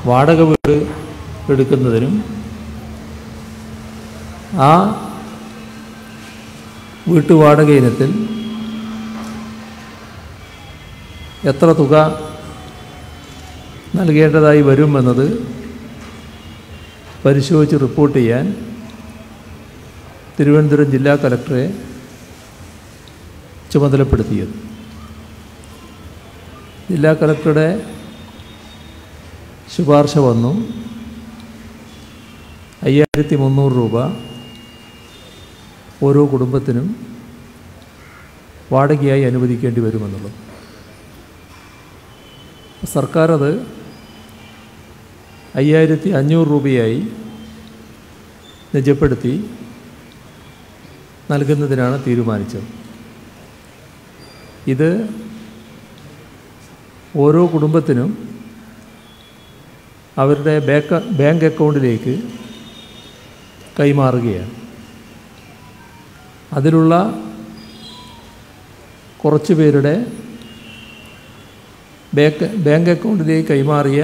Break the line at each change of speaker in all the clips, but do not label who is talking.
വാടക വീട് എടുക്കുന്നതിനും ആ വീട്ടുവാടക ഇനത്തിൽ എത്ര തുക നൽകേണ്ടതായി വരുമെന്നത് പരിശോധിച്ച് റിപ്പോർട്ട് ചെയ്യാൻ തിരുവനന്തപുരം ജില്ലാ കലക്ടറെ ചുമതലപ്പെടുത്തിയത് ജില്ലാ കലക്ടറുടെ ശുപാർശ വന്നു അയ്യായിരത്തി മുന്നൂറ് രൂപ ഓരോ കുടുംബത്തിനും വാടകയായി അനുവദിക്കേണ്ടി വരുമെന്നുള്ളത് സർക്കാർ അത് അയ്യായിരത്തി അഞ്ഞൂറ് രൂപയായി നിജപ്പെടുത്തി നൽകുന്നതിനാണ് തീരുമാനിച്ചത് ഇത് ഓരോ കുടുംബത്തിനും അവരുടെ ബാക്ക് ബാങ്ക് അക്കൗണ്ടിലേക്ക് കൈമാറുകയാണ് അതിലുള്ള കുറച്ച് പേരുടെ ബാങ്ക് ബാങ്ക് അക്കൗണ്ടിലേക്ക് കൈമാറിയ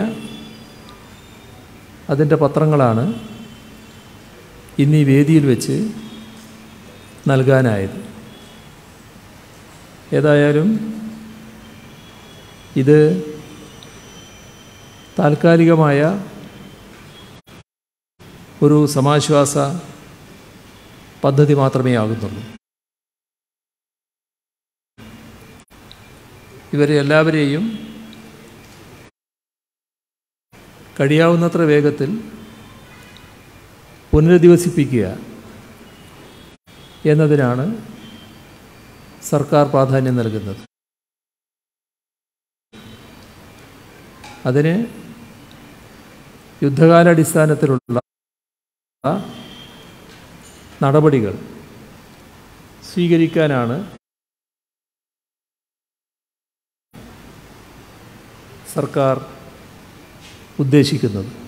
അതിൻ്റെ പത്രങ്ങളാണ് ഇന്ന് ഈ വേദിയിൽ വെച്ച് നൽകാനായത് ഏതായാലും ഇത് താൽക്കാലികമായ ഒരു സമാശ്വാസ പദ്ധതി മാത്രമേ ആകുന്നുള്ളൂ ഇവരെ എല്ലാവരെയും കഴിയാവുന്നത്ര വേഗത്തിൽ പുനരധിവസിപ്പിക്കുക എന്നതിനാണ് സർക്കാർ പ്രാധാന്യം നൽകുന്നത് അതിന് യുദ്ധകാലാടിസ്ഥാനത്തിലുള്ള നടപടികൾ സ്വീകരിക്കാനാണ് സർക്കാർ ഉദ്ദേശിക്കുന്നത്